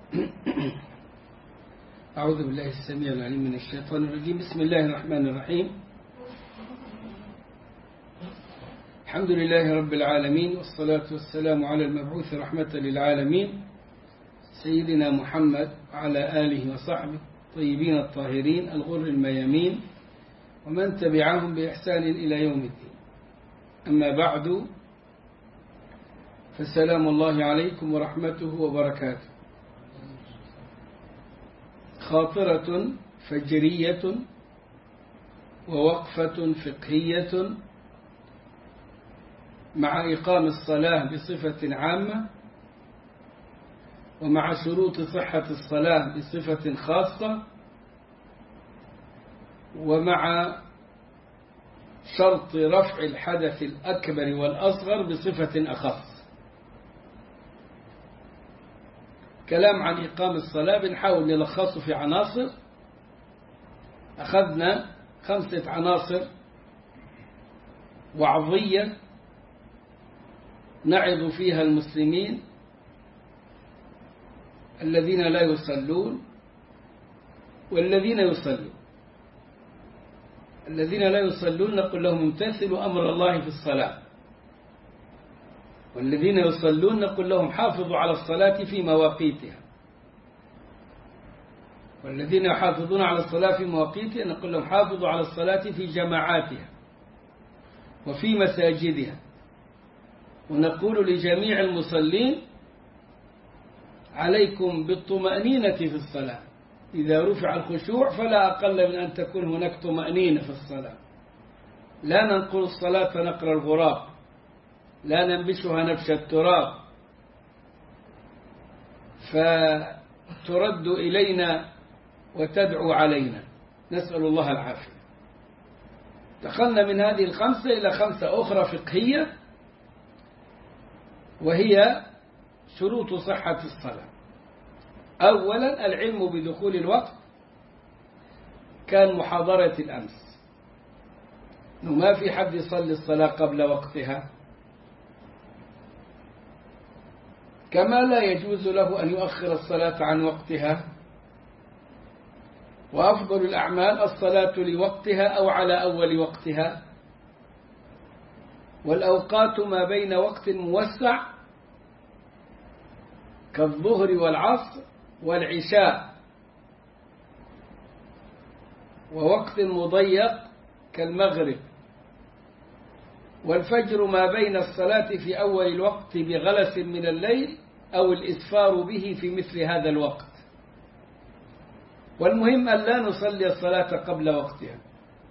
أعوذ بالله السميع العليم من الشيطان الرجيم بسم الله الرحمن الرحيم الحمد لله رب العالمين والصلاة والسلام على المبعوث رحمة للعالمين سيدنا محمد وعلى آله وصحبه الطيبين الطاهرين الغر الميامين ومن تبعهم بإحسان إلى يوم الدين أما بعد فسلام الله عليكم ورحمته وبركاته خاطرة فجرية ووقفة فقهية مع إقام الصلاة بصفة عامة ومع شروط صحة الصلاة بصفة خاصة ومع شرط رفع الحدث الأكبر والأصغر بصفة أخص كلام عن إقام الصلاة بنحاول نلخصه في عناصر أخذنا خمسة عناصر وعظية نعظ فيها المسلمين الذين لا يصلون والذين يصلون الذين لا يصلون نقول لهم امتثلوا أمر الله في الصلاة والذين يصلون نقول لهم حافظوا على الصلاة في مواقيتها والذين يحافظون على الصلاة في مواقيتها نقول لهم حافظوا على الصلاة في جماعاتها وفي مساجدها ونقول لجميع المصلين عليكم بالطمأنينة في الصلاة إذا رفع الخشوع فلا أقل من أن تكون هناك طمأنينة في الصلاة لا ننقل الصلاة نقر الغراب لا ننبشها نبش التراب فترد إلينا وتدعو علينا نسأل الله العافية دخلنا من هذه الخمسة إلى خمسة أخرى فقهية وهي شروط صحة الصلاة أولا العلم بدخول الوقت كان محاضرة الأمس إنه ما في حد يصلي الصلاة قبل وقتها كما لا يجوز له أن يؤخر الصلاة عن وقتها وأفضل الأعمال الصلاة لوقتها أو على أول وقتها والأوقات ما بين وقت موسع كالظهر والعصر والعشاء ووقت مضيق كالمغرب والفجر ما بين الصلاة في أول الوقت بغلس من الليل أو الإسفار به في مثل هذا الوقت والمهم أن لا نصلي الصلاة قبل وقتها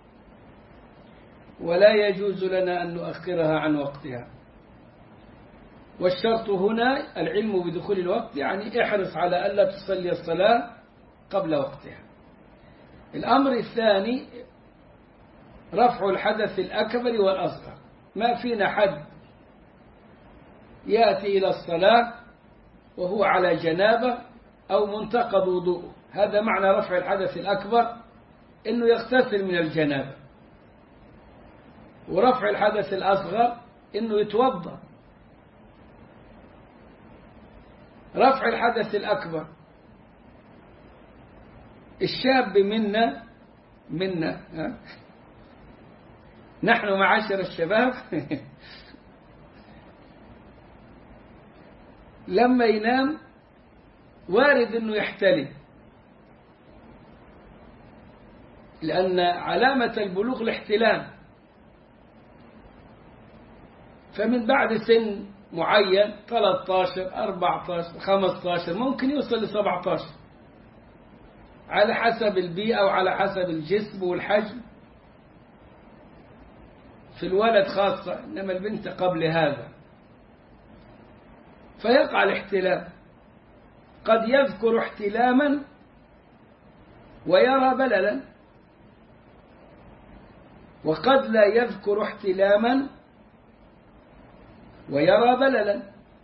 ولا يجوز لنا أن نؤخرها عن وقتها والشرط هنا العلم بدخول الوقت يعني احرص على ألا تصلي الصلاة قبل وقتها الأمر الثاني رفع الحدث الأكبر والأصغر ما فينا حد يأتي إلى الصلاة وهو على جنابة أو منتقض وضوء هذا معنى رفع الحدث الأكبر أنه يغتسل من الجنابة ورفع الحدث الأصغر أنه يتوضأ رفع الحدث الأكبر الشاب منا منا ها؟ نحن معاشر الشباب لما ينام وارد انه يحتلم لأن علامة البلوغ الاحتلام فمن بعد سن معين 13 14 15 ممكن يوصل ل 17 على حسب البيئة وعلى حسب الجسم والحجم في الولد خاصة إنما البنت قبل هذا فيقع الاحتلام قد يذكر احتلاما ويرى بللا وقد لا يذكر احتلاما ويرى بللا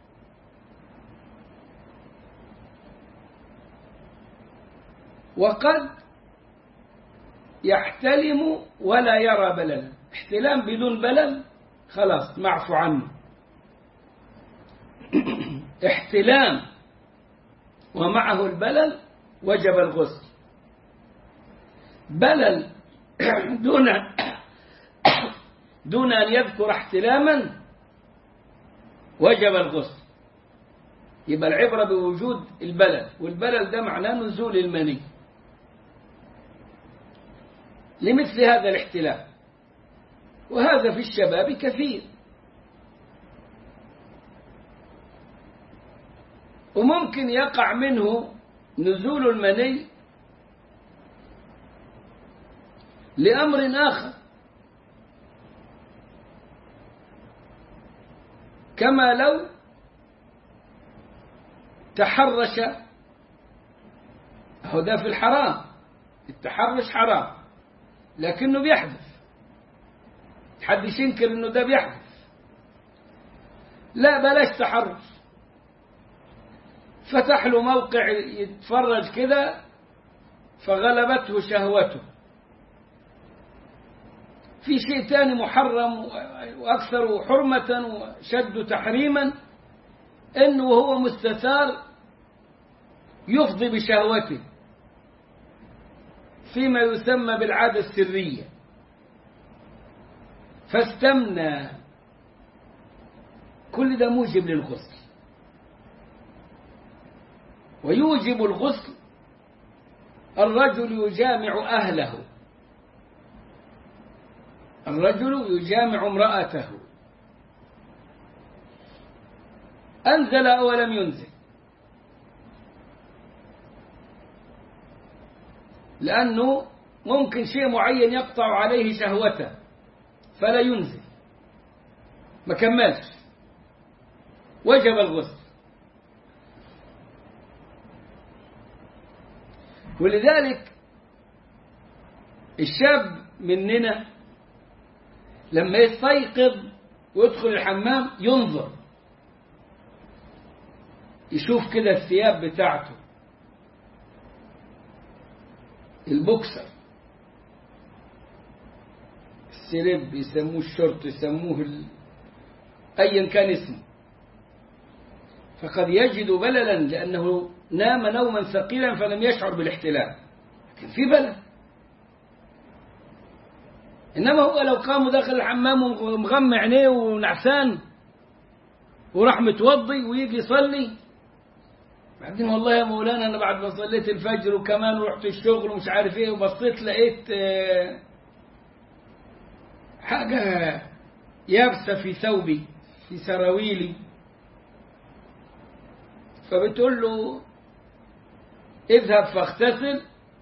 وقد يحتلم ولا يرى بللا احتلام بدون بلل خلاص معفو عنه احتلام ومعه البلل وجب الغسل بلل دون دون أن يذكر احتلاما وجب الغسل يبقى العبرة بوجود البلل والبلل ده معناه نزول المني لمثل هذا الاحتلام وهذا في الشباب كثير وممكن يقع منه نزول المني لأمر آخر كما لو تحرش هو ده في الحرام التحرش حرام لكنه بيحدث حدش ينكر انه ده بيحدث لا بلاش تحرش فتح له موقع يتفرج كده فغلبته شهوته في شيء تاني محرم وأكثر حرمة وشد تحريما أنه وهو مستثار يفضي بشهوته فيما يسمى بالعادة السرية فاستمنى كل ده موجب للغسل ويوجب الغسل الرجل يجامع أهله الرجل يجامع امرأته أنزل أو لم ينزل لأنه ممكن شيء معين يقطع عليه شهوته فلا ينزل ما كملش وجب الغسل ولذلك الشاب مننا لما يستيقظ ويدخل الحمام ينظر يشوف كده الثياب بتاعته البوكسر السرب يسموه الشرط يسموه ال... ايا كان اسمه فقد يجد بللا لانه نام نوما ثقيلا فلم يشعر بالاحتلام لكن في بلل انما هو لو قام داخل الحمام ومغمى عينيه ونعسان وراح متوضي ويجي يصلي بعدين والله يا مولانا انا بعد ما صليت الفجر وكمان رحت الشغل ومش عارف ايه وبصيت لقيت حاجه يابسه في ثوبي في سراويلي فبتقول له اذهب فاغتسل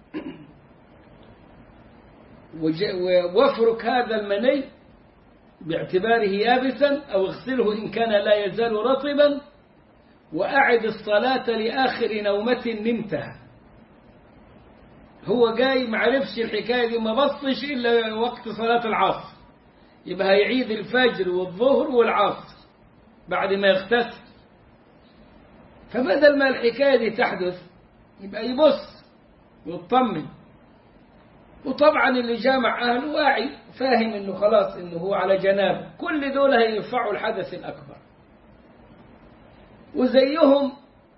وافرك هذا المني باعتباره يابسا أو اغسله إن كان لا يزال رطبا وأعد الصلاة لآخر نومة نمتها هو جاي معرفش الحكاية دي ما بصش إلا وقت صلاة العصر يبقى هيعيد الفجر والظهر والعصر بعد ما يغتسل فبدل ما الحكاية دي تحدث يبقى يبص ويطمن وطبعا اللي جامع أهله واعي فاهم انه خلاص انه هو على جنابه كل دول هيرفعوا الحدث الأكبر وزيهم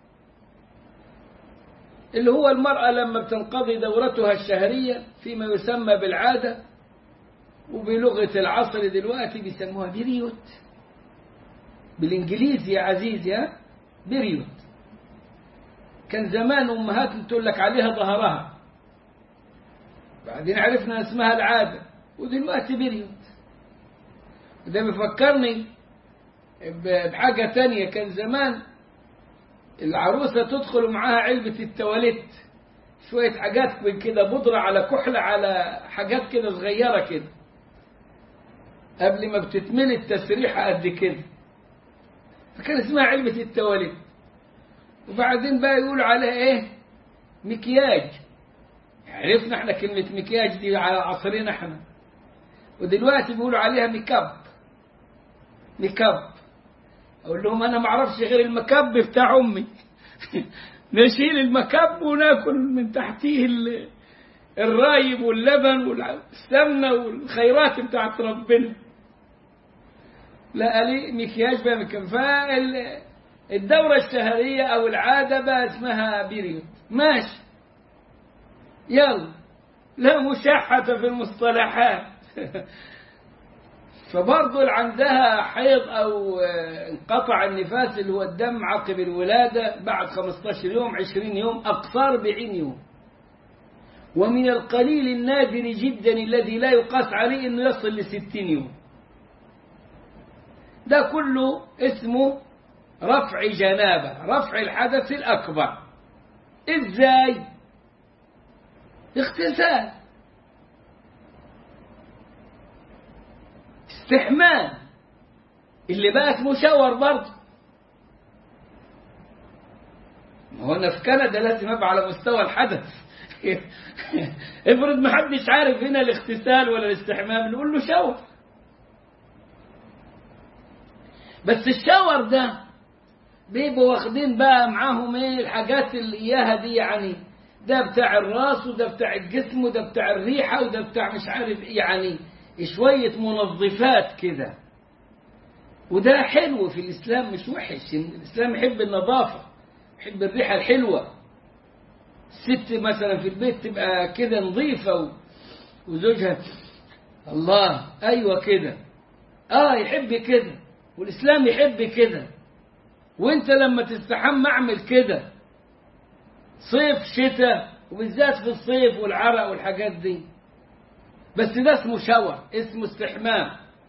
اللي هو المرأة لما بتنقضي دورتها الشهرية فيما يسمى بالعادة وبلغة العصر دلوقتي بيسموها بيريوت بالإنجليزي يا عزيزي ها بيريوت كان زمان أمهات تقول لك عليها ظهرها بعدين عرفنا اسمها العادة ودلوقتي بيريوت وده بيفكرني بحاجة تانية كان زمان العروسة تدخل معاها علبة التواليت شوية حاجات من كده بودرة على كحلة على حاجات كده صغيرة كده قبل ما بتتملي التسريحة قد كده فكان اسمها علبة التواليت وبعدين بقى يقولوا عليها ايه مكياج عرفنا احنا كلمة مكياج دي على عصرنا احنا ودلوقتي بيقولوا عليها ميكاب ميكاب اقول لهم انا ما اعرفش غير المكب بتاع امي نشيل المكب وناكل من تحتيه الرايب واللبن والسمنه والخيرات بتاعت ربنا لا لي مكياج بقى مكب الدورة الشهرية أو العادة بقى اسمها بيريود ماشي يلا لا مشحة في المصطلحات فبرضه اللي عندها حيض أو انقطع النفاس اللي هو الدم عقب الولادة بعد 15 يوم 20 يوم أقصى 40 يوم ومن القليل النادر جدا الذي لا يقاس عليه أنه يصل لستين يوم ده كله اسمه رفع جنابة رفع الحدث الأكبر إزاي اغتسال استحمام اللي بقى اسمه شاور برضه ما هو انا في كندا لازم ابقى على مستوى الحدث افرض ما حدش عارف هنا الاغتسال ولا الاستحمام نقول له شاور بس الشاور ده بيبقوا واخدين بقى معاهم ايه الحاجات اللي اياها دي يعني ده بتاع الراس وده بتاع الجسم وده بتاع الريحة وده بتاع مش عارف ايه يعني شوية منظفات كده وده حلو في الإسلام مش وحش الإسلام يحب النظافة يحب الريحة الحلوة الست مثلا في البيت تبقى كده نظيفة وزوجها الله أيوة كده آه يحب كده والإسلام يحب كده وانت لما تستحمى اعمل كده صيف شتاء وبالذات في الصيف والعرق والحاجات دي بس ده اسمه شاور اسمه استحمام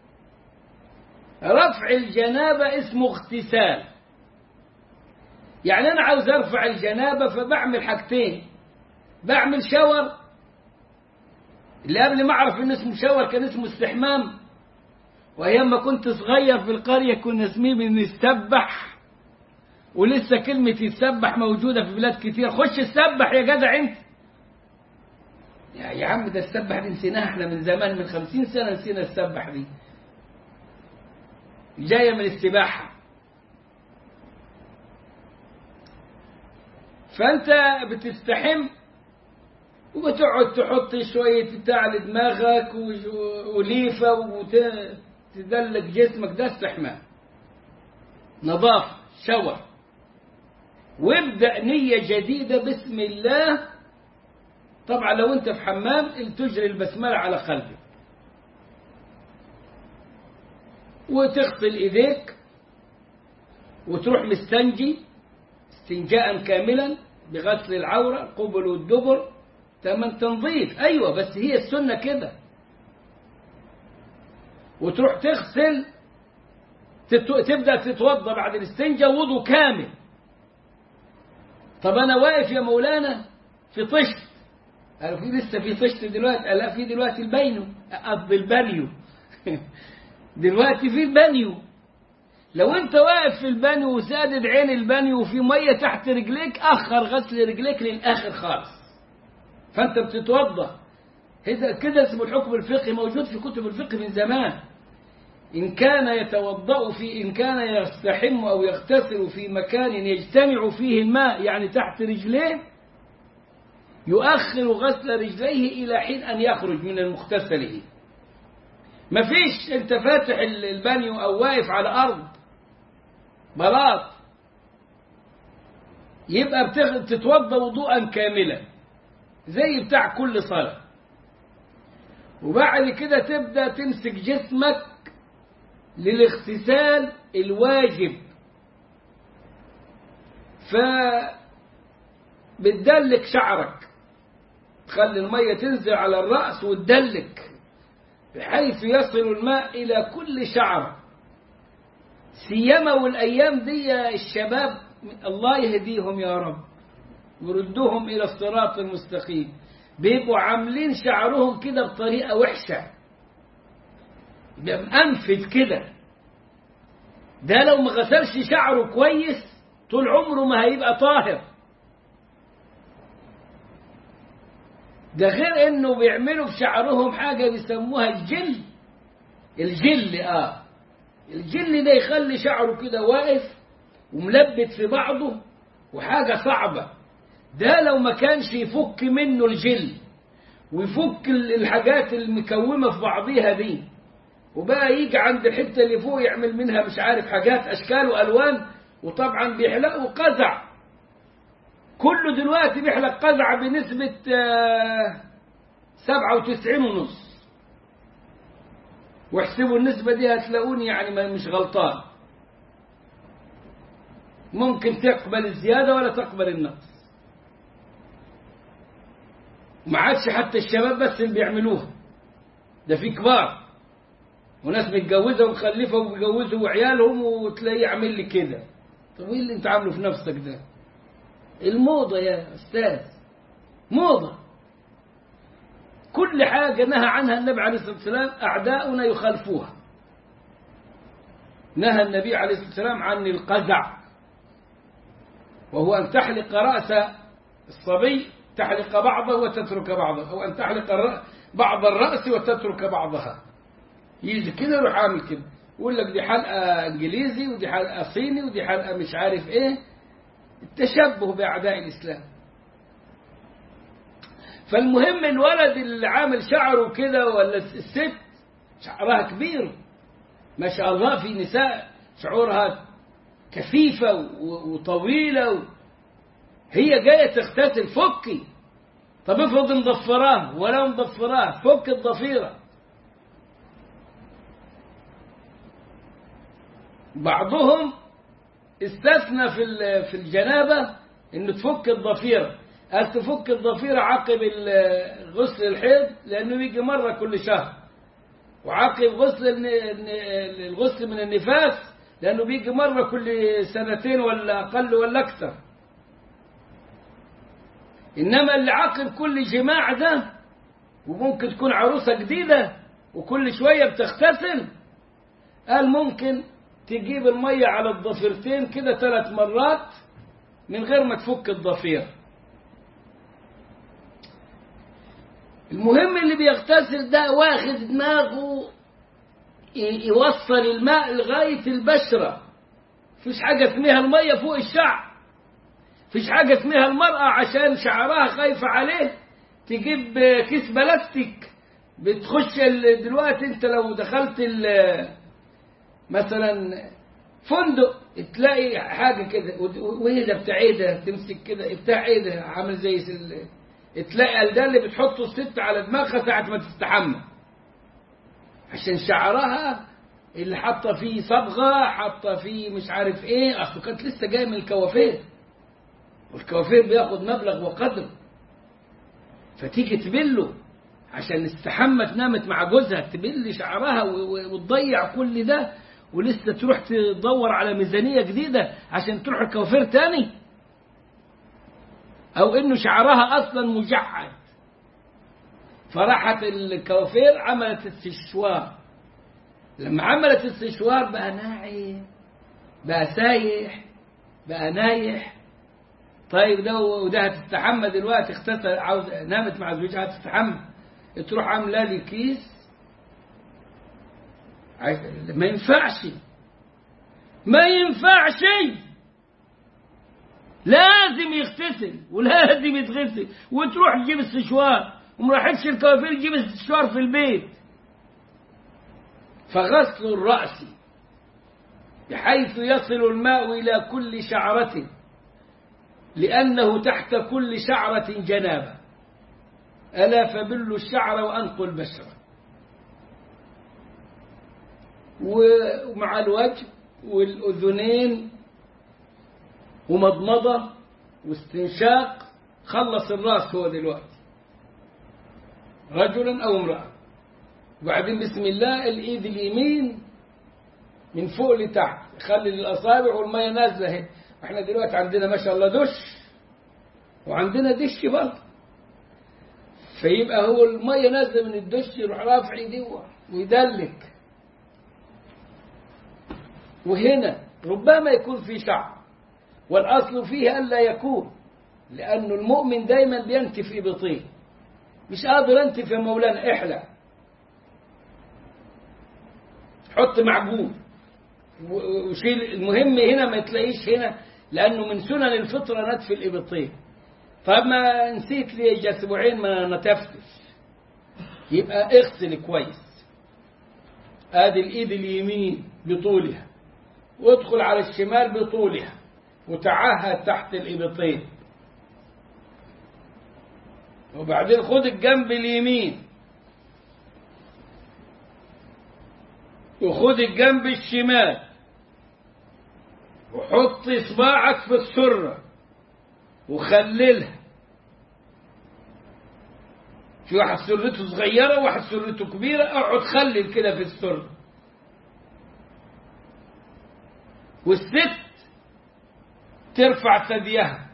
رفع الجنابة اسمه اغتسال يعني أنا عاوز أرفع الجنابة فبعمل حاجتين بعمل شاور اللي قبل ما أعرف إنه اسمه شاور كان اسمه استحمام وأيام ما كنت صغير في القرية كنا اسميه بنستبح ولسه كلمة يتسبح موجودة في بلاد كتير خش السبح يا جدع انت يا, يا عم ده السبح دي نسيناها احنا من زمان من خمسين سنة نسينا السبح دي جاية من السباحة فأنت بتستحم وبتقعد تحط شوية بتاع لدماغك وليفة وتدلك جسمك ده استحمام نظافة شاور وابدأ نية جديدة بسم الله طبعا لو انت في حمام تجري البسملة على قلبك وتغسل ايديك وتروح مستنجي استنجاء كاملا بغسل العورة القبل والدبر تمام تنظيف ايوه بس هي السنة كده وتروح تغسل تبدأ تتوضا بعد الاستنجاء وضوء كامل طب انا واقف يا مولانا في طشت قالوا في لسه في طشت دلوقتي قال لا في دلوقتي البينو قصدي البانيو دلوقتي في البانيو لو انت واقف في البانيو وسادد عين البانيو وفي ميه تحت رجليك اخر غسل رجليك للاخر خالص فانت بتتوضا كده اسمه الحكم الفقهي موجود في كتب الفقه من زمان إن كان يتوضأ في إن كان يستحم أو يغتسل في مكان يجتمع فيه الماء يعني تحت رجليه يؤخر غسل رجليه إلى حين أن يخرج من المغتسل ما فيش أنت فاتح البانيو أو واقف على أرض بلاط يبقى بتتوضأ وضوءا كاملا زي بتاع كل صلاة وبعد كده تبدأ تمسك جسمك للاغتسال الواجب ف بتدلك شعرك تخلي المية تنزل على الرأس وتدلك بحيث يصل الماء إلى كل شعر سيما والأيام دي الشباب الله يهديهم يا رب وردهم إلى الصراط المستقيم بيبقوا عاملين شعرهم كده بطريقة وحشة أنفذ كده ده لو ما غسلش شعره كويس طول عمره ما هيبقى طاهر ده غير انه بيعملوا في شعرهم حاجة بيسموها الجل الجل اه الجل ده يخلي شعره كده واقف وملبت في بعضه وحاجة صعبة ده لو ما كانش يفك منه الجل ويفك الحاجات المكومة في بعضيها دي وبقى يجي عند الحتة اللي فوق يعمل منها مش عارف حاجات أشكال وألوان وطبعا بيحلقوا قزع كله دلوقتي بيحلق قزع بنسبة سبعة وتسعين ونص واحسبوا النسبة دي هتلاقوني يعني مش غلطان ممكن تقبل الزيادة ولا تقبل النقص ما عادش حتى الشباب بس اللي بيعملوها ده في كبار وناس متجوزة ومخلفة وبيجوزوا عيالهم وتلاقيه يعمل لي كده طب ايه اللي انت عامله في نفسك ده الموضة يا أستاذ موضة كل حاجة نهى عنها النبي عليه الصلاة والسلام أعداؤنا يخالفوها نهى النبي عليه الصلاة والسلام عن القزع وهو أن تحلق رأس الصبي تحلق بعضه وتترك بعضه أو أن تحلق بعض الرأس وتترك بعضها يجي كده يروح عامل كده يقول لك دي حلقة انجليزي ودي حلقة صيني ودي حلقة مش عارف ايه التشبه بأعداء الإسلام فالمهم الولد اللي عامل شعره كده ولا الست شعرها كبير ما شاء الله في نساء شعورها كثيفة وطويلة و... هي جاية تغتسل فكي طب افرض مضفراه ولا مضفراه فك الضفيرة بعضهم استثنى في في الجنابة انه تفك الضفيرة قال تفك الضفيرة عقب غسل الحيض لانه بيجي مرة كل شهر وعقب غسل الغسل من النفاس لانه بيجي مرة كل سنتين ولا اقل ولا اكثر انما اللي عقب كل جماع ده وممكن تكون عروسة جديدة وكل شوية بتغتسل قال ممكن تجيب المية على الضفيرتين كده ثلاث مرات من غير ما تفك الضفير المهم اللي بيغتسل ده واخد دماغه يوصل الماء لغاية البشرة فيش حاجة اسمها المية فوق الشعر فيش حاجة اسمها المرأة عشان شعرها خايفة عليه تجيب كيس بلاستيك بتخش دلوقتي انت لو دخلت مثلا فندق تلاقي حاجة كده وايه ده بتاع ايه ده تمسك كده بتاع ايه ده عامل زي سل... تلاقي ده اللي بتحطه الست على دماغها ساعة ما تستحمى عشان شعرها اللي حاطه فيه صبغة حاطه فيه مش عارف ايه اصله كانت لسه جايه من الكوافير والكوافير بياخد مبلغ وقدر فتيجي تبله عشان استحمت نامت مع جوزها تبل شعرها وتضيع كل ده ولسه تروح تدور على ميزانية جديدة عشان تروح الكوافير تاني أو إنه شعرها أصلا مجعد فراحت الكوافير عملت استشوار لما عملت استشوار بقى ناعم بقى سايح بقى نايح طيب ده وده هتستحمى دلوقتي اختسل عاوز نامت مع زوجها هتستحمى تروح عامله لي كيس ما ينفعش ما ينفعش لازم يغتسل ولازم يتغسل وتروح تجيب السشوار وما راحتش الكوافير تجيب السشوار في البيت فغسل الرأس بحيث يصل الماء إلى كل شعرة لأنه تحت كل شعرة جنابة ألا فبلوا الشعر وأنقوا البشرة ومع الوجه والأذنين ومضمضة واستنشاق خلص الراس هو دلوقتي رجلا أو امرأة وبعدين بسم الله الإيد اليمين من فوق لتحت خلي الأصابع والمية نازلة اهي احنا دلوقتي عندنا ما شاء الله دش وعندنا دش برضه فيبقى هو المية نازلة من الدش يروح رافع ايديه ويدلك وهنا ربما يكون في شعر والأصل فيه ألا يكون لأن المؤمن دايما بينتف إبطيه مش قادر أنتف يا مولانا احلى حط معجون وشيل المهم هنا ما تلاقيش هنا لأنه من سنن الفطرة نتف الإبطين فما نسيت لي أسبوعين ما نتفتش يبقى اغسل كويس ادي الايد اليمين بطولها وادخل على الشمال بطولها وتعهد تحت الإبطين وبعدين خد الجنب اليمين وخد الجنب الشمال وحط اصبعك في السرة وخللها في واحد سرته صغيرة وواحد سرته كبيرة اقعد خلل كده في السرة والست ترفع ثديها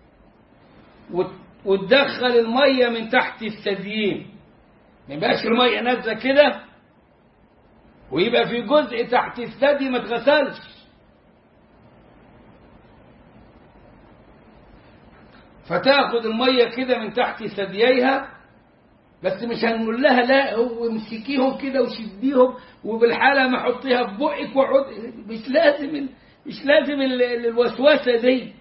وتدخل المية من تحت الثديين ما يبقاش المية نازلة كده ويبقى في جزء تحت الثدي ما اتغسلش فتاخد المية كده من تحت ثدييها بس مش هنقول لها لا وامسكيهم كده وشديهم وبالحالة ما حطيها في بقك وعد مش لازم مش لازم الوسوسة دي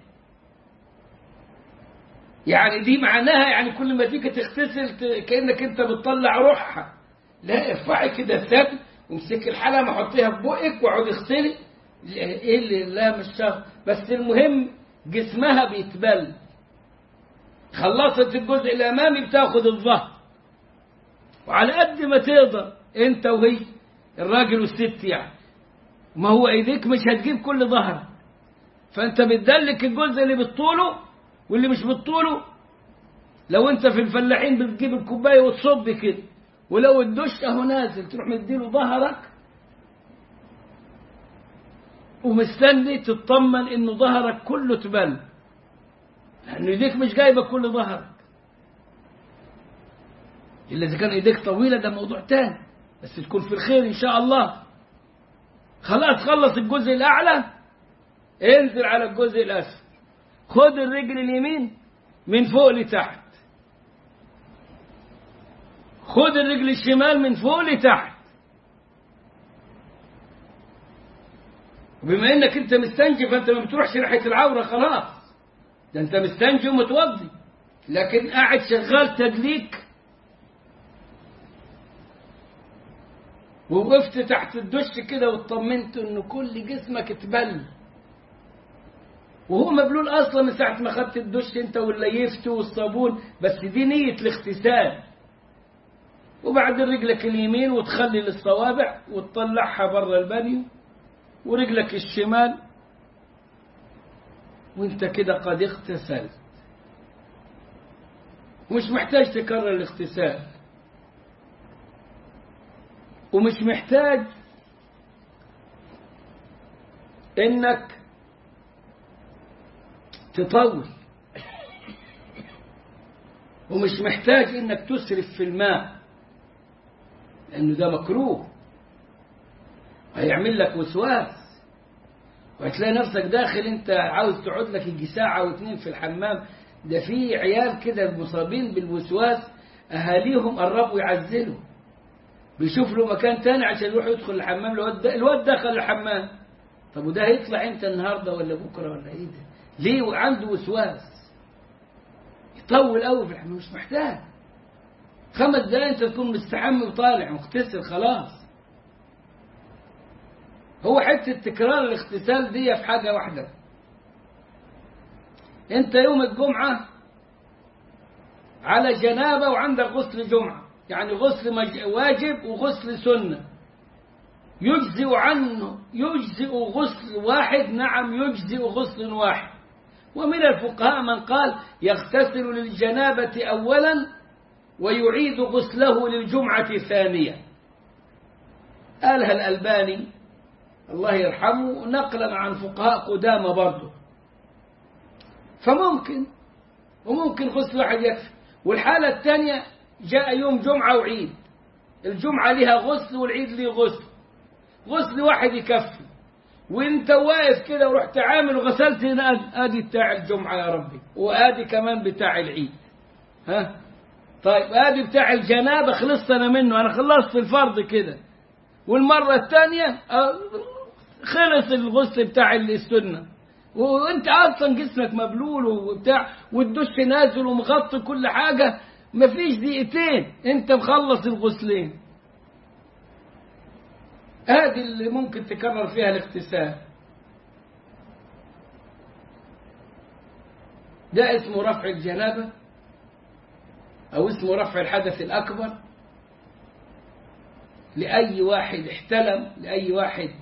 يعني دي معناها يعني كل ما تيجي تغتسل كأنك انت بتطلع روحها لا ارفعي كده الثدي وامسكي الحلقة حطيها في بقك واقعد اغسلي ايه اللي لا مش شرط بس المهم جسمها بيتبل خلصت الجزء الامامي بتاخد الظهر وعلى قد ما تقدر انت وهي الراجل والست يعني ما هو ايديك مش هتجيب كل ظهرك فانت بتدلك الجزء اللي بالطوله واللي مش بالطوله لو انت في الفلاحين بتجيب الكوبايه وتصب كده ولو الدش اهو نازل تروح مديله ظهرك ومستني تطمن انه ظهرك كله تبل لان ايديك مش جايبه كل ظهرك الا اذا كان ايديك طويله ده موضوع تاني بس تكون في الخير ان شاء الله خلاص خلص الجزء الاعلى انزل على الجزء الاسفل خد الرجل اليمين من فوق لتحت خد الرجل الشمال من فوق لتحت وبما انك انت مستنجي فانت ما بتروحش ناحيه العوره خلاص ده انت مستنجي ومتوضي لكن قاعد شغال تدليك ووقفت تحت الدش كده واطمنت ان كل جسمك اتبل وهو مبلول اصلا من ساعه ما خدت الدش انت والليفت والصابون بس دي نيه الاغتسال وبعدين رجلك اليمين وتخلي الصوابع وتطلعها بره البانيو ورجلك الشمال وانت كده قد اغتسلت ومش محتاج تكرر الاغتسال ومش محتاج انك تطول ومش محتاج انك تسرف في الماء لانه ده مكروه هيعمل لك وسواس وهتلاقي نفسك داخل انت عاوز تقعد لك يجي ساعة واتنين في الحمام ده في عيال كده مصابين بالوسواس اهاليهم قربوا يعزلوا بيشوف له مكان تاني عشان يروح يدخل الحمام الواد الواد دخل الحمام طب وده هيطلع امتى النهارده ولا بكره ولا ايه ده؟ ليه عنده وسواس؟ يطول قوي في الحمام مش محتاج خمس دقايق انت تكون مستحمي وطالع مغتسل خلاص هو حته تكرار الاغتسال دي في حاجه واحده انت يوم الجمعه على جنابه وعندك غسل جمعه يعني غسل واجب وغسل سنة يجزئ عنه يجزئ غسل واحد نعم يجزئ غسل واحد ومن الفقهاء من قال يغتسل للجنابة أولا ويعيد غسله للجمعة ثانية قالها الألباني الله يرحمه نقلا عن فقهاء قدامى برضه فممكن وممكن غسل واحد يكفي والحالة الثانية جاء يوم جمعة وعيد الجمعة لها غسل والعيد له غسل غسل واحد يكفي وانت واقف كده ورحت عامل وغسلت هنا ادي بتاع الجمعة يا ربي وادي كمان بتاع العيد ها طيب ادي بتاع الجنابة خلصت انا منه انا خلصت الفرض كده والمرة الثانية خلص الغسل بتاع السنة وانت اصلا جسمك مبلول وبتاع والدش نازل ومغطي كل حاجة مفيش دقيقتين انت مخلص الغسلين هذه اللي ممكن تكرر فيها الاغتسال ده اسمه رفع الجنابة أو اسمه رفع الحدث الأكبر لأي واحد احتلم لأي واحد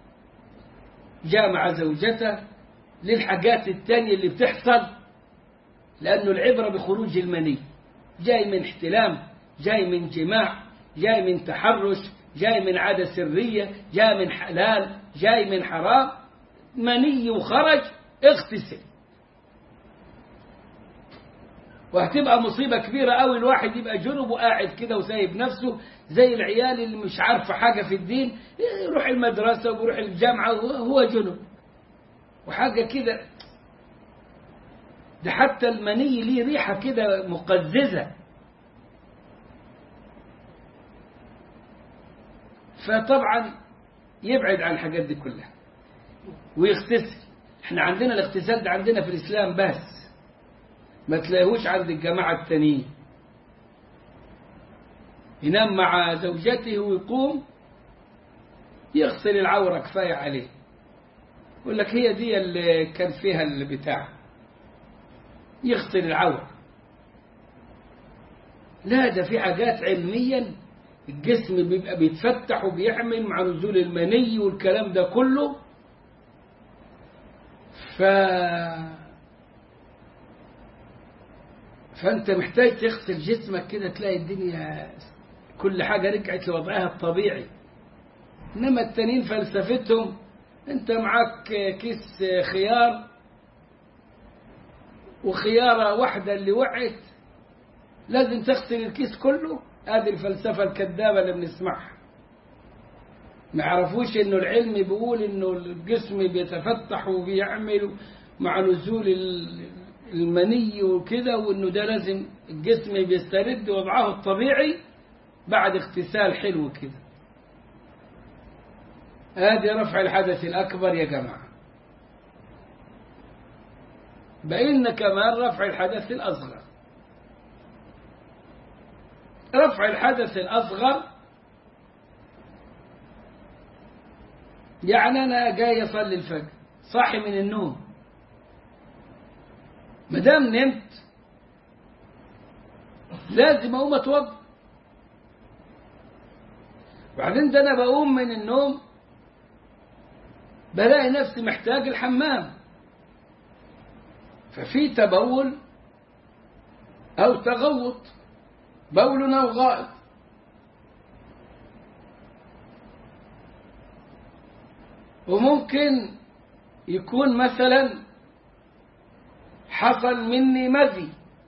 جامع زوجته للحاجات التانية اللي بتحصل لأنه العبرة بخروج المني جاي من احتلام جاي من جماع جاي من تحرش جاي من عادة سرية جاي من حلال جاي من حرام مني وخرج اغتسل وهتبقى مصيبة كبيرة قوي الواحد يبقى جنب وقاعد كده وسايب نفسه زي العيال اللي مش عارفة حاجة في الدين يروح المدرسة ويروح الجامعة وهو جنب وحاجة كده ده حتى المني ليه ريحة كده مقززة فطبعا يبعد عن الحاجات دي كلها ويغتسل احنا عندنا الاغتسال ده عندنا في الإسلام بس ما تلاقيهوش عند الجماعة التانيين ينام مع زوجته ويقوم يغسل العورة كفاية عليه يقول لك هي دي اللي كان فيها البتاع يغسل العورة لا ده في حاجات علميا الجسم بيبقى بيتفتح وبيحمل مع نزول المني والكلام ده كله ف فأنت محتاج تغسل جسمك كده تلاقي الدنيا كل حاجة رجعت لوضعها الطبيعي إنما التانيين فلسفتهم أنت معاك كيس خيار وخيارة واحدة اللي وقعت لازم تغسل الكيس كله هذه الفلسفة الكذابة اللي بنسمعها ما يعرفوش انه العلم بيقول انه الجسم بيتفتح وبيعمل مع نزول المني وكده وانه ده لازم الجسم بيسترد وضعه الطبيعي بعد اغتسال حلو كده هذه رفع الحدث الأكبر يا جماعة بقينا كمان رفع الحدث الأصغر رفع الحدث الأصغر يعني أنا جاي أصلي الفجر صاحي من النوم ما دام نمت لازم أقوم أتوضأ وبعدين ده أنا بقوم من النوم بلاقي نفسي محتاج الحمام ففي تبول أو تغوط بول أو غائط وممكن يكون مثلا حصل مني مذي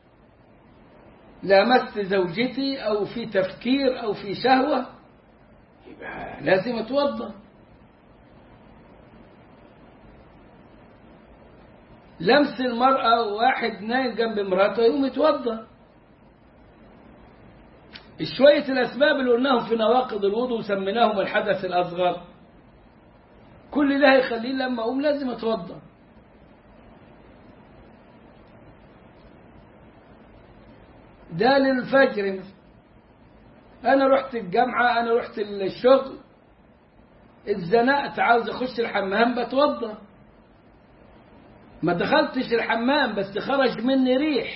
لامست زوجتي أو في تفكير أو في شهوة يبقى لازم أتوضأ لمس المرأة واحد نايم جنب مراته يقوم يتوضأ شوية الأسباب اللي قلناهم في نواقض الوضوء وسميناهم الحدث الأصغر كل ده يخليه لما أقوم لازم أتوضأ ده للفجر أنا رحت الجامعة أنا رحت الشغل اتزنقت عاوز أخش الحمام بتوضأ ما دخلتش الحمام بس خرج مني ريح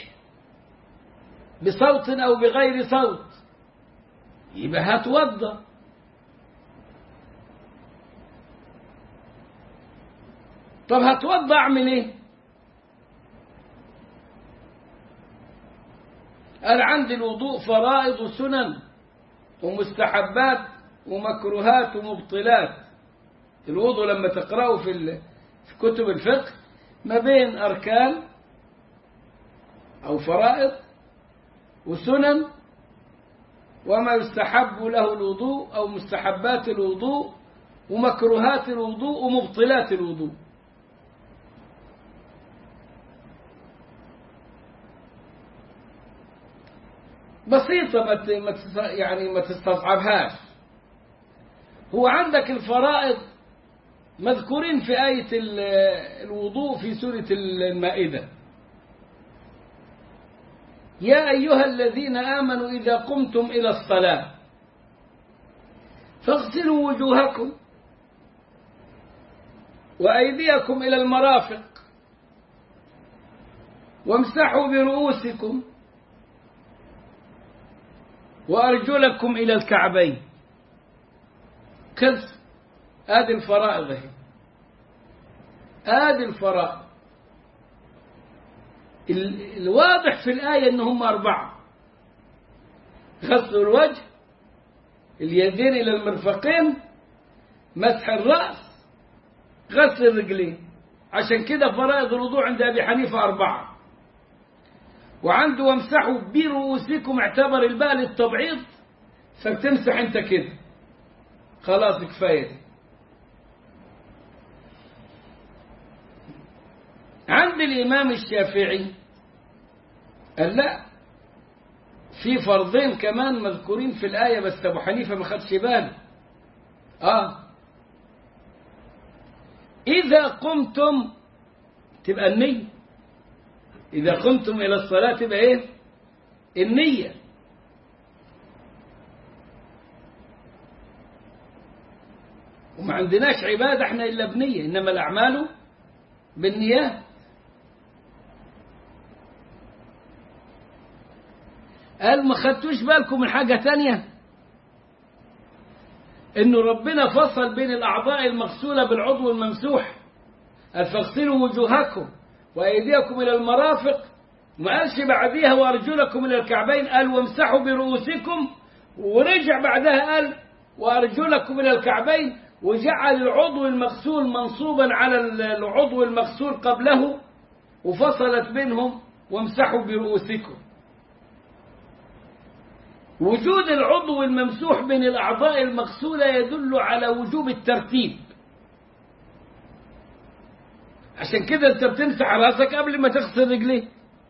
بصوت أو بغير صوت يبقى هتوضأ طب هتوضأ أعمل إيه؟ قال عندي الوضوء فرائض وسنن ومستحبات ومكروهات ومبطلات الوضوء لما تقرأه في في كتب الفقه ما بين أركان أو فرائض وسنن وما يستحب له الوضوء أو مستحبات الوضوء ومكروهات الوضوء ومبطلات الوضوء بسيطة ما يعني ما تستصعبهاش هو عندك الفرائض مذكورين في آية الوضوء في سورة المائدة يا أيها الذين آمنوا إذا قمتم إلى الصلاة فاغسلوا وجوهكم وأيديكم إلى المرافق وامسحوا برؤوسكم وأرجلكم إلى الكعبين كذا آدي الفرائض اهي آدي الفرائض ال- الواضح في الآية إن هم أربعة غسل الوجه اليدين إلى المرفقين مسح الرأس غسل الرجلين عشان كده فرائض الوضوء عند أبي حنيفة أربعة وعنده وامسحوا برؤوسكم اعتبر الباء للتبعيض فبتمسح انت كده خلاص كفايه دي عند الإمام الشافعي قال لا في فرضين كمان مذكورين في الآية بس أبو حنيفة ما خدش باله آه إذا قمتم تبقى النية إذا قمتم إلى الصلاة تبقى إيه النية وما عندناش عبادة احنا إلا بنية إنما الأعمال بالنيات قال ما خدتوش بالكم من حاجة تانية انه ربنا فصل بين الاعضاء المغسولة بالعضو الممسوح قال فاغسلوا وجوهكم وايديكم الى المرافق ما قالش بعديها وارجلكم الى الكعبين قال وامسحوا برؤوسكم ورجع بعدها قال وارجلكم الى الكعبين وجعل العضو المغسول منصوبا على العضو المغسول قبله وفصلت بينهم وامسحوا برؤوسكم وجود العضو الممسوح بين الأعضاء المغسولة يدل على وجوب الترتيب عشان كده انت بتمسح راسك قبل ما تغسل رجليك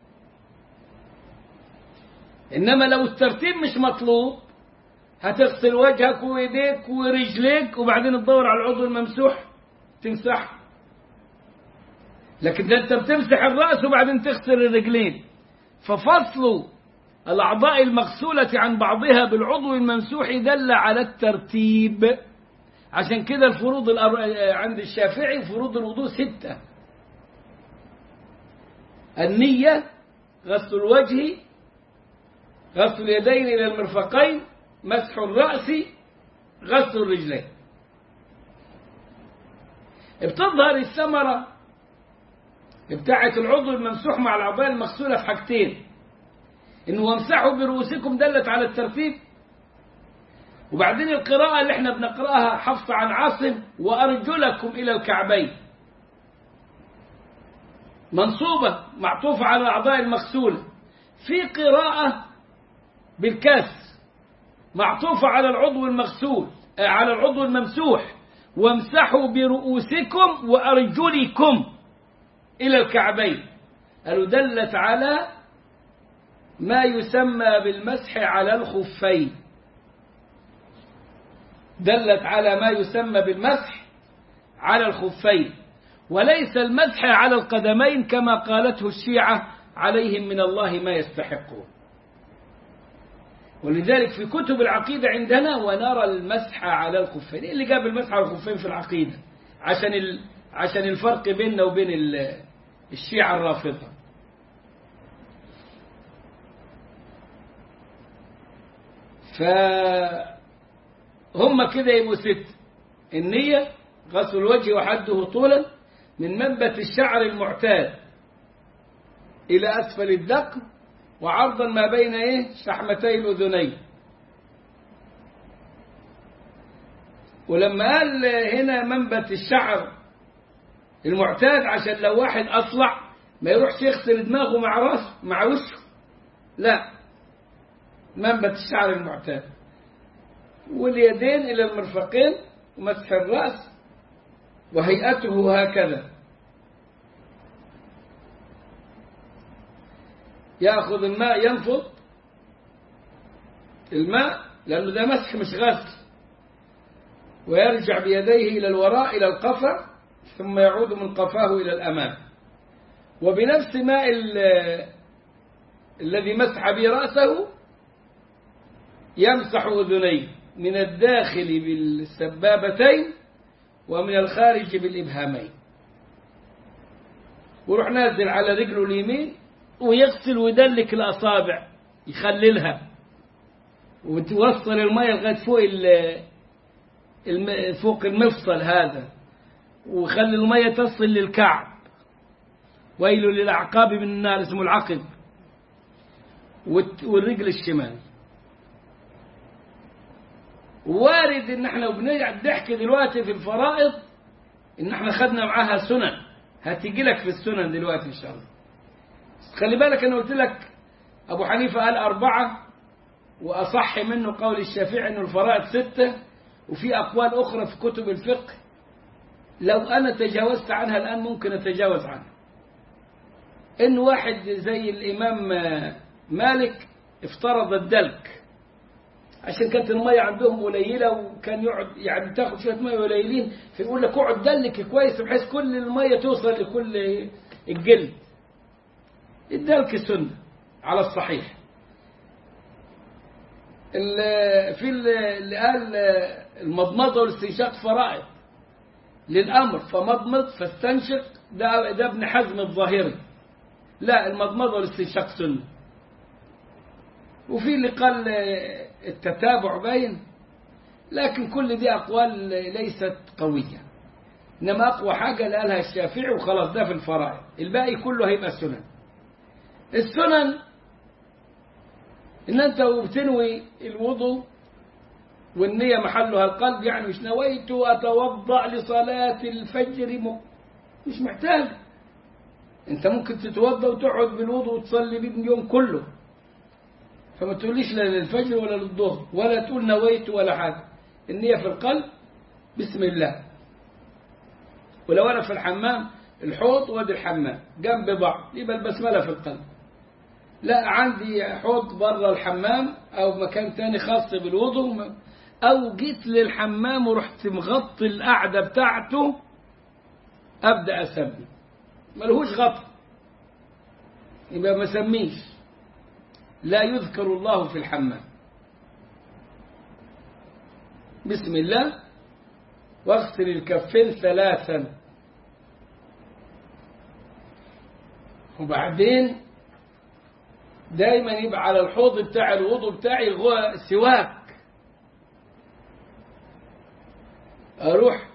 انما لو الترتيب مش مطلوب هتغسل وجهك وايديك ورجليك وبعدين تدور على العضو الممسوح تمسحه لكن ده انت بتمسح الراس وبعدين تغسل الرجلين ففصلوا الأعضاء المغسولة عن بعضها بالعضو الممسوح دل على الترتيب عشان كده الفروض الأر... عند الشافعي فروض الوضوء ستة النية غسل الوجه غسل اليدين إلى المرفقين مسح الرأس غسل الرجلين بتظهر الثمرة بتاعة العضو الممسوح مع الأعضاء المغسولة في حاجتين إنه وامسحوا برؤوسكم دلت على الترتيب وبعدين القراءة اللي احنا بنقرأها حفص عن عاصم وأرجلكم إلى الكعبين منصوبة معطوفة على الأعضاء المغسولة في قراءة بالكاس معطوفة على العضو المغسول على العضو الممسوح وامسحوا برؤوسكم وأرجلكم إلى الكعبين قالوا دلت على ما يسمى بالمسح على الخفين دلت على ما يسمى بالمسح على الخفين وليس المسح على القدمين كما قالته الشيعة عليهم من الله ما يستحقون ولذلك في كتب العقيدة عندنا ونرى المسح على الخفين إيه اللي جاب المسح على الخفين في العقيدة عشان ال... عشان الفرق بيننا وبين ال... الشيعة الرافضة فهم كده يبقوا ست النية غسل الوجه وحده طولا من منبت الشعر المعتاد إلى أسفل الذقن وعرضا ما بين إيه شحمتي الأذنين ولما قال هنا منبت الشعر المعتاد عشان لو واحد أصلع ما يروحش يغسل دماغه مع راسه مع وشه لا منبت الشعر المعتاد واليدين إلى المرفقين ومسح الرأس وهيئته هكذا يأخذ الماء ينفض الماء لأنه ده مسح مش غسل ويرجع بيديه إلى الوراء إلى القفا ثم يعود من قفاه إلى الأمام وبنفس ماء الذي مسح به رأسه يمسح أذنيه من الداخل بالسبابتين ومن الخارج بالإبهامين وروح نازل على رجله اليمين ويغسل ويدلك الأصابع يخللها وتوصل المية لغاية فوق الم... فوق المفصل هذا وخلي المية تصل للكعب ويل للأعقاب من النار اسمه العقب والرجل الشمال وارد ان احنا وبنقعد نحكي دلوقتي في الفرائض ان احنا خدنا معاها سنن هتيجي لك في السنن دلوقتي ان شاء الله خلي بالك انا قلت لك ابو حنيفه قال اربعه واصح منه قول الشافعي انه الفرائض سته وفي اقوال اخرى في كتب الفقه لو انا تجاوزت عنها الان ممكن اتجاوز عنها ان واحد زي الامام مالك افترض الدلك عشان كانت المية عندهم قليلة وكان يقعد يعني تاخد شوية مية قليلين فيقول لك اقعد دلك كويس بحيث كل المية توصل لكل الجلد الدلك سنة على الصحيح في اللي قال المضمضة والاستنشاق فرائض للأمر فمضمض فاستنشق ده, ده ابن حزم الظاهري لا المضمضة والاستنشاق سنة وفي اللي قال التتابع باين لكن كل دي أقوال ليست قوية إنما أقوى حاجة اللي قالها الشافعي وخلاص ده في الفرائض الباقي كله هيبقى السنن السنن إن أنت وبتنوي الوضوء والنية محلها القلب يعني مش نويت أتوضأ لصلاة الفجر مش محتاج أنت ممكن تتوضأ وتقعد بالوضوء وتصلي بيه اليوم كله فما تقوليش لا للفجر ولا للظهر ولا تقول نويت ولا حاجة النية في القلب بسم الله ولو أنا في الحمام الحوض وادي الحمام جنب بعض يبقى البسملة في القلب لا عندي حوض بره الحمام أو مكان تاني خاص بالوضوء أو جيت للحمام ورحت مغطي القعدة بتاعته أبدأ أسمي ملهوش غطا يبقى ما سميش لا يذكر الله في الحمام بسم الله واغسل الكفين ثلاثا وبعدين دايما يبقى على الحوض بتاع الوضوء بتاعي سواك اروح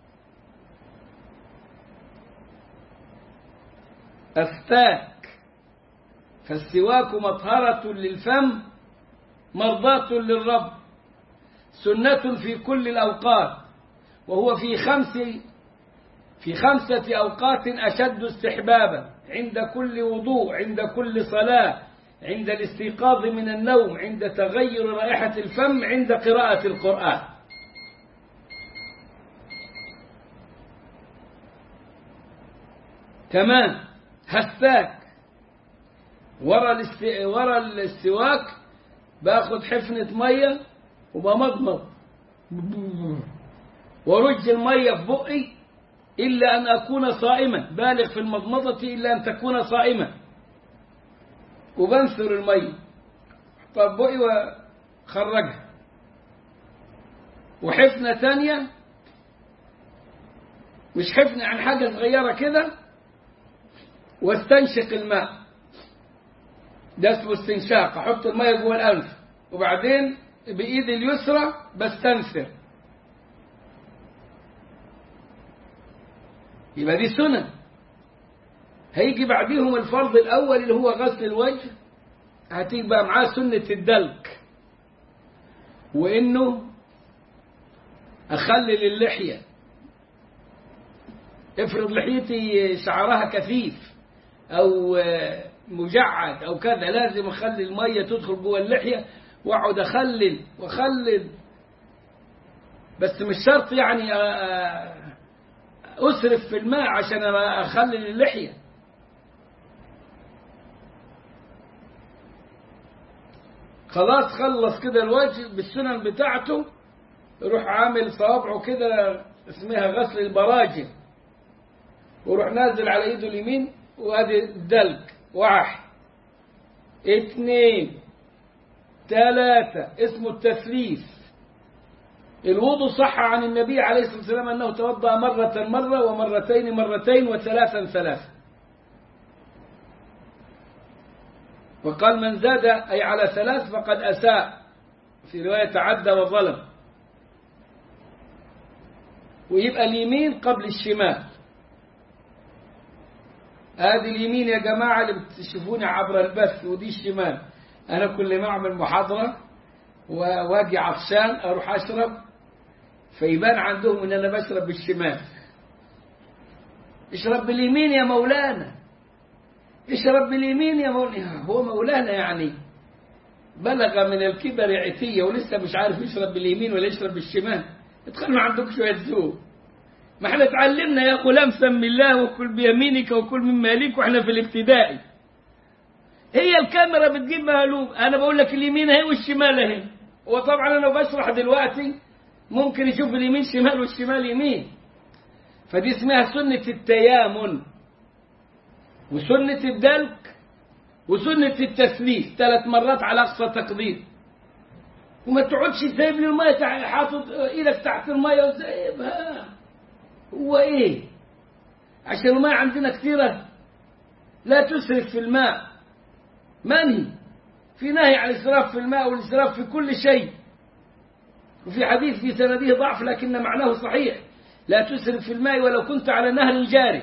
استاك فالسواك مطهرة للفم مرضاة للرب سنة في كل الأوقات وهو في خمس في خمسة أوقات أشد استحبابا عند كل وضوء عند كل صلاة عند الاستيقاظ من النوم عند تغير رائحة الفم عند قراءة القرآن كمان هساك ورا الاست... ورا السواك باخد حفنة مية وبمضمض ورج المية في بقي إلا أن أكون صائما بالغ في المضمضة إلا أن تكون صائما وبنثر المية طب بقي وخرجها وحفنة تانية مش حفنة عن حاجة صغيرة كده واستنشق الماء ده اسمه استنشاق احط الميه جوه الانف وبعدين بايدي اليسرى بستنثر يبقى دي سنن هيجي بعديهم الفرض الاول اللي هو غسل الوجه هتبقى معاه سنه الدلك وانه اخلل اللحيه افرض لحيتي شعرها كثيف او مجعد او كذا لازم اخلي الميه تدخل جوه اللحيه واقعد اخلل واخلل بس مش شرط يعني اسرف في الماء عشان اخلل اللحيه خلاص خلص كده الوجه بالسنن بتاعته يروح عامل صوابعه كده اسمها غسل البراجم ويروح نازل على ايده اليمين وادي الدلك واحد اثنين ثلاثة اسمه التثليث الوضوء صح عن النبي عليه الصلاة والسلام أنه توضأ مرة مرة ومرتين مرتين وثلاثا ثلاثا وقال من زاد أي على ثلاث فقد أساء في رواية تعدى وظلم ويبقى اليمين قبل الشمال هذه اليمين يا جماعة اللي بتشوفوني عبر البث ودي الشمال أنا كل ما أعمل محاضرة واجي عطشان أروح أشرب فيبان عندهم إن أنا بشرب بالشمال اشرب باليمين يا مولانا اشرب باليمين يا مولانا هو مولانا يعني بلغ من الكبر عتية ولسه مش عارف يشرب باليمين ولا يشرب بالشمال اتخلوا عندك شوية ذوق ما احنا اتعلمنا يا غلام سم الله وكل بيمينك وكل مما يليك واحنا في الابتدائي هي الكاميرا بتجيب مهلوب انا بقول لك اليمين اهي والشمال اهي وطبعا انا بشرح دلوقتي ممكن يشوف اليمين شمال والشمال يمين فدي اسمها سنة التيامن وسنة الدلك وسنة التثليث ثلاث مرات على أقصى تقدير وما تقعدش سايب لي المية حاطط ايدك تحت المية وسايبها هو ايه عشان الماء عندنا كثيرة لا تسرف في الماء منهي في نهي عن الإسراف في الماء والإسراف في كل شيء وفي حديث في سنده ضعف لكن معناه صحيح لا تسرف في الماء ولو كنت على نهر جاري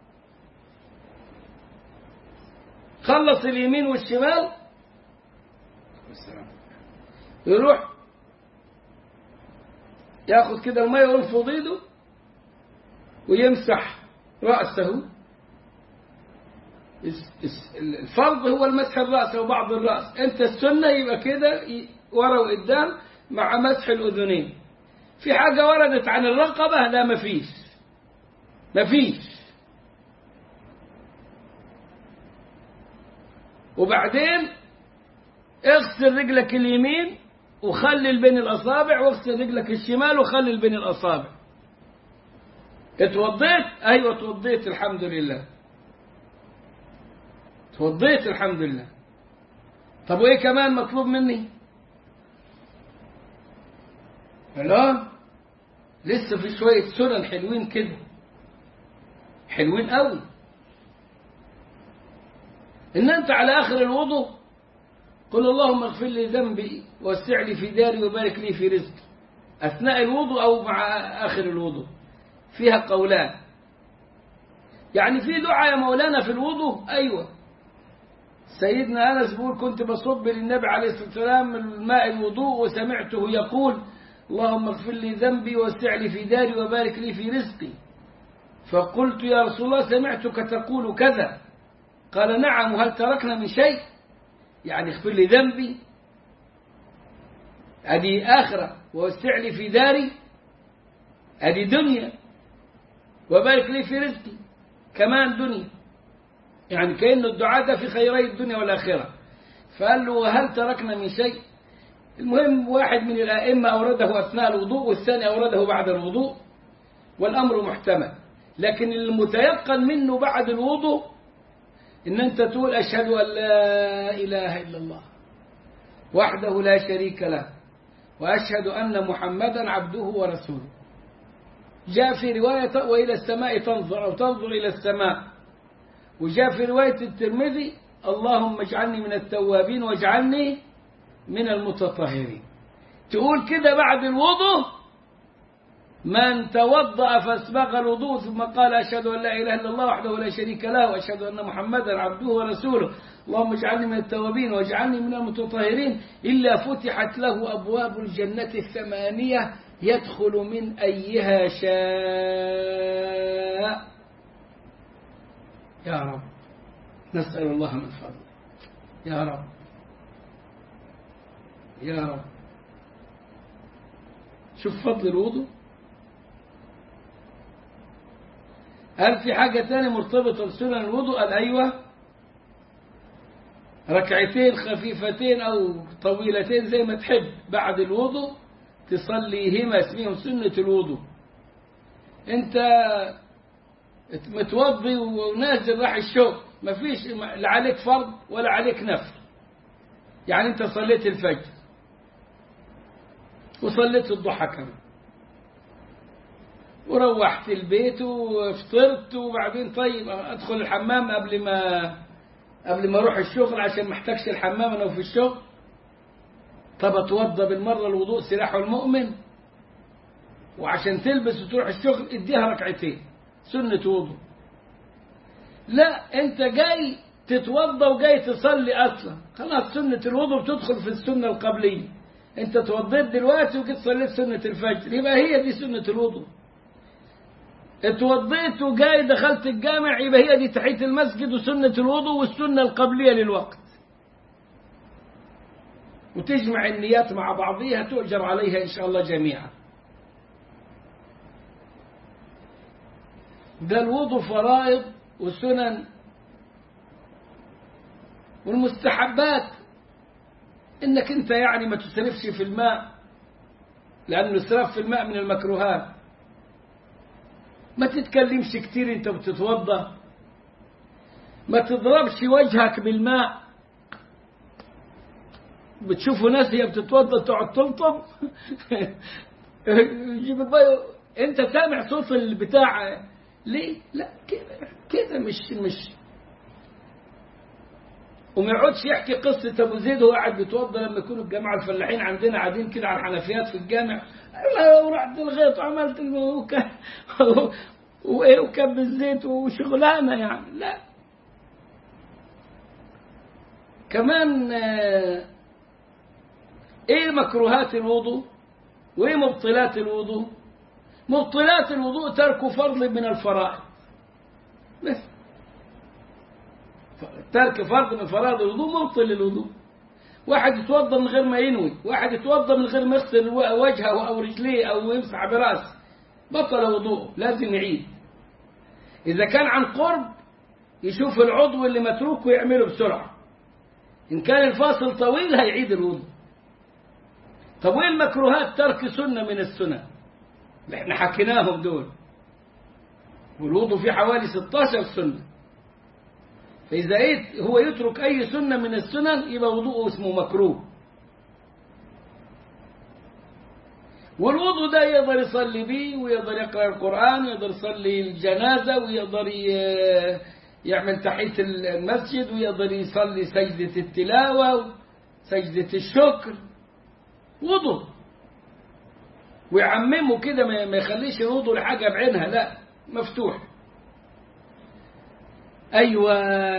خلص اليمين والشمال يروح ياخذ كده المية وينفض ايده ويمسح رأسه الفرض هو المسح الرأس أو بعض الرأس أنت السنة يبقى كده ورا وقدام مع مسح الأذنين في حاجة وردت عن الرقبة لا مفيش مفيش وبعدين اغسل رجلك اليمين وخلل بين الأصابع واغسل رجلك الشمال وخلل بين الأصابع اتوضيت ايوه اتوضيت الحمد لله اتوضيت الحمد لله طب وايه كمان مطلوب مني لا لسه في شوية سنن حلوين كده حلوين قوي ان انت على اخر الوضوء قل اللهم اغفر لي ذنبي وسع لي في داري وبارك لي في رزقي اثناء الوضوء او مع اخر الوضوء فيها قولان يعني في دعاء يا مولانا في الوضوء أيوة سيدنا أنس بيقول كنت بصب للنبي عليه الصلاة والسلام من ماء الوضوء وسمعته يقول اللهم اغفر لي ذنبي وسع لي في داري وبارك لي في رزقي فقلت يا رسول الله سمعتك تقول كذا قال نعم وهل تركنا من شيء يعني اغفر لي ذنبي هذه آخرة ووسع لي في داري هذه دنيا وبارك لي في رزقي كمان دنيا يعني كأن الدعاء ده في خيري الدنيا والآخرة فقال له وهل تركنا من شيء المهم واحد من الأئمة أورده أثناء الوضوء والثاني أورده بعد الوضوء والأمر محتمل لكن المتيقن منه بعد الوضوء إن أنت تقول أشهد أن لا إله إلا الله وحده لا شريك له وأشهد أن محمدا عبده ورسوله جاء في رواية وإلى السماء تنظر أو تنظر إلى السماء وجاء في رواية الترمذي اللهم اجعلني من التوابين واجعلني من المتطهرين تقول كده بعد الوضوء من توضأ فاسبغ الوضوء ثم قال أشهد أن لا إله إلا الله وحده لا شريك له وأشهد أن محمدا عبده ورسوله اللهم اجعلني من التوابين واجعلني من المتطهرين إلا فتحت له أبواب الجنة الثمانية يدخل من أيها شاء يا رب نسأل الله من فضله يا رب يا رب شوف فضل الوضوء هل في حاجة تانية مرتبطة بسنن الوضوء قال أيوة ركعتين خفيفتين أو طويلتين زي ما تحب بعد الوضوء تصليهما اسمهم سنة الوضوء انت متوضي ونازل راح الشوق ما فيش لا عليك فرض ولا عليك نفل يعني انت صليت الفجر وصليت الضحى كمان وروحت البيت وفطرت وبعدين طيب ادخل الحمام قبل ما قبل ما اروح الشغل عشان محتاجش الحمام انا في الشغل طب اتوضى بالمره الوضوء سلاح المؤمن وعشان تلبس وتروح الشغل اديها ركعتين سنه وضوء لا انت جاي تتوضى وجاي تصلي اصلا خلاص سنه الوضوء بتدخل في السنه القبليه انت توضيت دلوقتي وجيت صليت سنه الفجر يبقى هي دي سنه الوضوء اتوضيت وجاي دخلت الجامع يبقى هي دي تحيه المسجد وسنه الوضوء والسنه القبليه للوقت وتجمع النيات مع بعضها تؤجر عليها ان شاء الله جميعا ده الوضوء فرائض وسنن والمستحبات انك انت يعني ما تسرفش في الماء لان الاسراف في الماء من المكروهات ما تتكلمش كتير انت بتتوضا ما تضربش وجهك بالماء بتشوفوا ناس هي بتتوضا تقعد تلطم يجيب البايو انت سامع صوت البتاع ليه لا كده كده مش مش وما يقعدش يحكي قصة أبو زيد وهو قاعد بيتوضى لما يكونوا الجماعة الفلاحين عندنا قاعدين كده على الحنفيات في الجامع ورحت الغيط وعملت وإيه وكب الزيت وشغلانة يعني لا كمان إيه مكروهات الوضوء وإيه مبطلات الوضوء مبطلات الوضوء ترك فرض من الفرائض بس ترك فرض من فرائض الوضوء مبطل للوضوء واحد يتوضا من غير ما ينوي واحد يتوضا من غير ما يغسل وجهه او رجليه او يمسح براسه بطل وضوءه لازم يعيد اذا كان عن قرب يشوف العضو اللي متروك ويعمله بسرعه ان كان الفاصل طويل هيعيد الوضوء طب وايه المكروهات ترك سنه من السنن اللي احنا حكيناهم دول والوضوء فيه حوالي 16 سنه فإذا إيه هو يترك أي سنة من السنن يبقى وضوءه اسمه مكروه والوضوء ده يقدر يصلي بيه ويقدر يقرأ القرآن ويقدر يصلي الجنازة ويقدر يعمل تحية المسجد ويقدر يصلي سجدة التلاوة وسجدة الشكر وضوء ويعممه كده ما يخليش الوضوء لحاجة بعينها لا مفتوح أيوة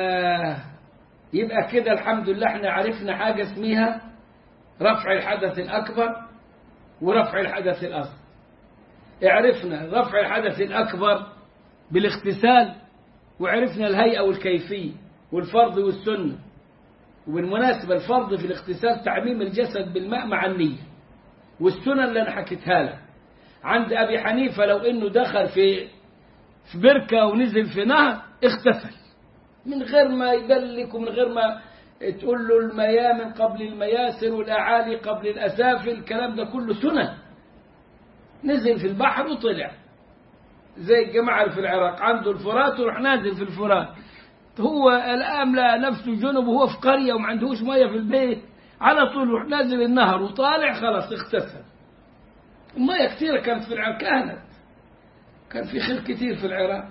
يبقى كده الحمد لله احنا عرفنا حاجة اسمها رفع الحدث الأكبر ورفع الحدث الأصغر عرفنا رفع الحدث الأكبر بالاغتسال وعرفنا الهيئة والكيفية والفرض والسنة وبالمناسبة الفرض في الاغتسال تعميم الجسد بالماء مع النية والسنن اللي أنا حكيتها لك عند أبي حنيفة لو إنه دخل في في بركة ونزل في نهر اغتسل من غير ما يدلك ومن غير ما تقول له الميامن قبل المياسر والأعالي قبل الأسافل الكلام ده كله سنن نزل في البحر وطلع زي الجماعة اللي في العراق عنده الفرات وراح نازل في الفرات هو الآن لقى نفسه جنب وهو في قرية وما عندهوش مية في البيت على طول يروح نازل النهر وطالع خلاص اغتسل المية كثيرة كانت في العراق كانت كان في خير كثير في العراق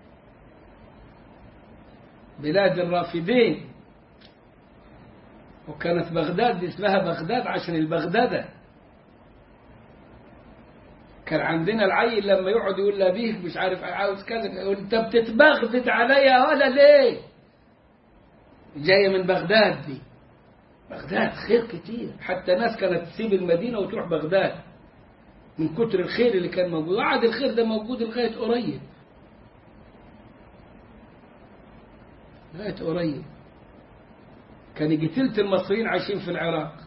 بلاد الرافدين وكانت بغداد دي اسمها بغداد عشان البغدادة كان عندنا العيل لما يقعد يقول لأبيه مش عارف عاوز كذا يقول انت بتتبغدد عليا ولا ليه جاية من بغداد دي بغداد خير كتير حتى ناس كانت تسيب المدينة وتروح بغداد من كتر الخير اللي كان موجود وقعد الخير ده موجود لغاية قريب لغاية قريب كان يجي تلت المصريين عايشين في العراق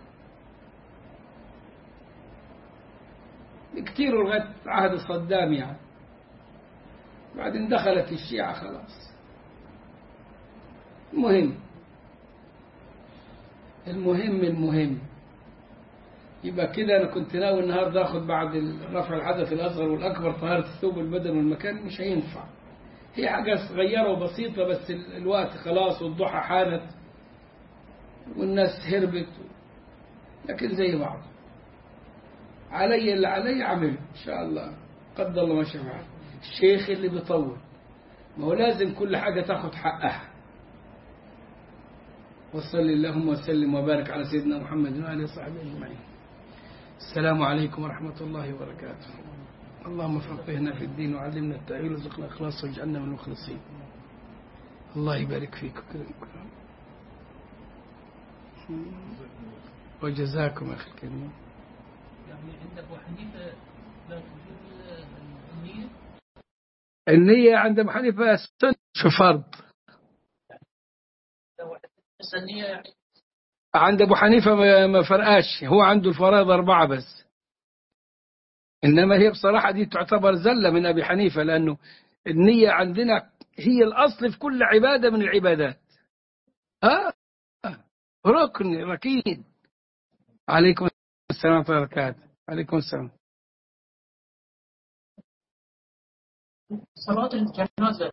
كتير لغاية عهد صدام يعني بعدين دخلت الشيعة خلاص المهم المهم المهم يبقى كده أنا كنت ناوي النهاردة أخذ بعد رفع الحدث الأصغر والأكبر طهارة الثوب والبدن والمكان مش هينفع هي حاجة صغيرة وبسيطة بس الوقت خلاص والضحى حانت والناس هربت لكن زي بعض علي اللي علي عمل إن شاء الله قدر الله ما شاء فعل الشيخ اللي بيطول ما هو لازم كل حاجة تاخد حقها وصل اللهم وسلم وبارك على سيدنا محمد وآله وصحبه أجمعين السلام عليكم ورحمة الله وبركاته اللهم فقهنا في الدين وعلمنا التأويل وارزقنا الإخلاص واجعلنا من المخلصين الله يبارك فيك وجزاكم أخي الكريم يعني عند أبو حنيفة لا توجد النية النية عند أبو حنيفة سنة شو فرض بس النية يعني عند أبو حنيفة ما ما فرقاش هو عنده الفرائض أربعة بس إنما هي بصراحة دي تعتبر زلة من أبي حنيفة لأنه النية عندنا هي الأصل في كل عبادة من العبادات ها ركن ركين عليكم السلام ورحمة الله وبركاته عليكم السلام صلاة الجنازة